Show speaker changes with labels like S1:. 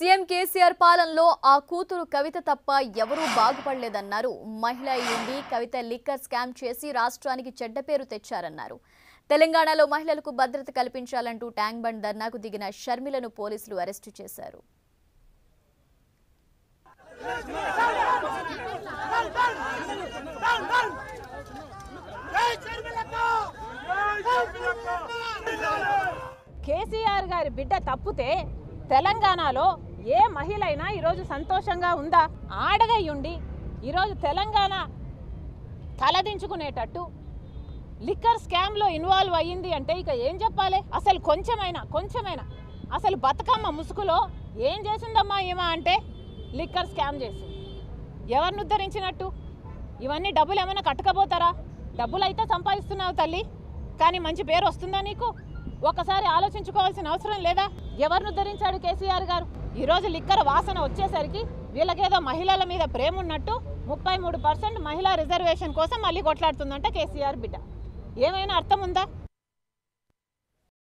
S1: CM KCR పాలనలో ఆ కూతురు కవిత తప్ప ఎవరూ బాగుపడలేదన్నారు మహిళ అయ్యుండి కవిత లిక్కర్ స్కామ్ చేసి రాష్ట్రానికి చెడ్డ పేరు తెచ్చారన్నారు తెలంగాణలో మహిళలకు భద్రత కల్పించాలంటూ ట్యాంక్ బండ్ ధర్నాకు దిగిన షర్మిలను పోలీసులు అరెస్టు చేశారు
S2: కేసీఆర్ గారి బిడ్డ తప్పితే తెలంగాణలో ఏ మహిళ అయినా ఈరోజు సంతోషంగా ఉందా ఆడదయ్యుండి ఈరోజు తెలంగాణ తలదించుకునేటట్టు లిక్కర్ స్కామ్లో ఇన్వాల్వ్ అయ్యింది అంటే ఇక ఏం చెప్పాలి అసలు కొంచెమైనా కొంచెమైనా అసలు బతుకమ్మ ముసుగులో ఏం చేసిందమ్మా ఈమె అంటే లిక్కర్ స్కామ్ చేసింది ఎవరిని ఉద్ధరించినట్టు ఇవన్నీ డబ్బులు ఏమైనా కట్టకపోతారా డబ్బులు అయితే సంపాదిస్తున్నావు తల్లి కానీ మంచి పేరు వస్తుందా నీకు ఒకసారి ఆలోచించుకోవాల్సిన అవసరం లేదా ఎవరిని ఉద్ధరించాడు కేసీఆర్ గారు ఈరోజు లిక్కర్ వాసన వచ్చేసరికి వీళ్ళకేదో మహిళల మీద ప్రేమ ఉన్నట్టు ముప్పై మూడు పర్సెంట్ మహిళా రిజర్వేషన్ కోసం మళ్ళీ కొట్లాడుతుందంట కేసీఆర్ బిడ్డ ఏమైనా అర్థం ఉందా